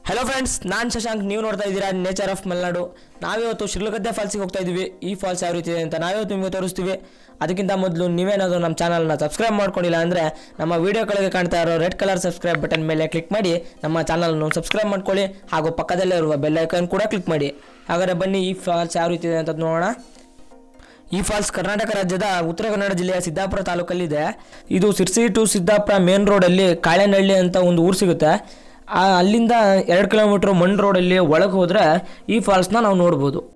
hello friends ನಾನು ಶಶಾಂಕ್ ನೀವು ನೋಡ್ತಾ ಇದ್ದೀರಾ ನೇಚರ್ ಆಫ್ ಮಲೆನಾಡು ನಾವಿವತ್ತು ಶಿರ್ಲಗದ್ದೆ ಫಾಲ್ಸಿಗೆ ಹೋಗ್ತಾ ಇದ್ದೀವಿ ಈ ಫಾಲ್ಸ್ ಯಾವ ರೀತಿ ಇದೆ ಅಂತ ನಾವಿವತ್ತು ನಿಮಗೆ ತೋರಿಸ್ತೀವಿ ಅದಕ್ಕಿಂತ ಮೊದಲು ನೀವೇನಾದರೂ ನಮ್ಮ ಚಾನಲ್ನ ಸಬ್ಸ್ಕ್ರೈಬ್ ಮಾಡ್ಕೊಂಡಿಲ್ಲ ಅಂದರೆ ನಮ್ಮ ವೀಡಿಯೋಗಳಿಗೆ ಕಾಣ್ತಾ ಇರೋ ರೆಡ್ ಕಲರ್ ಸಬ್ಸ್ಕ್ರೈಬ್ ಬಟನ್ ಮೇಲೆ ಕ್ಲಿಕ್ ಮಾಡಿ ನಮ್ಮ ಚಾನಲ್ನ ಸಬ್ಸ್ಕ್ರೈಬ್ ಮಾಡ್ಕೊಳ್ಳಿ ಹಾಗೂ ಪಕ್ಕದಲ್ಲೇ ಇರುವ ಬೆಲ್ ಐಕಾನ್ ಕೂಡ ಕ್ಲಿಕ್ ಮಾಡಿ ಹಾಗಾದರೆ ಬನ್ನಿ ಈ ಫಾಲ್ಸ್ ಯಾವ ರೀತಿ ಇದೆ ಅಂತ ನೋಡೋಣ ಈ ಫಾಲ್ಸ್ ಕರ್ನಾಟಕ ರಾಜ್ಯದ ಉತ್ತರ ಕನ್ನಡ ಜಿಲ್ಲೆಯ ಸಿದ್ದಾಪುರ ತಾಲೂಕಲ್ಲಿದೆ ಇದು ಸಿರ್ಸಿ ಟು ಸಿದ್ದಾಪುರ ಮೇನ್ ರೋಡಲ್ಲಿ ಕಾಳೆನಹಳ್ಳಿ ಅಂತ ಒಂದು ಊರು ಸಿಗುತ್ತೆ ಆ ಅಲ್ಲಿಂದ ಎರಡು ಕಿಲೋಮೀಟ್ರ್ ಮಣ್ ರೋಡಲ್ಲಿ ಒಳಗೆ ಹೋದರೆ ಈ ಫಾಲ್ಸ್ನ ನಾವು ನೋಡ್ಬೋದು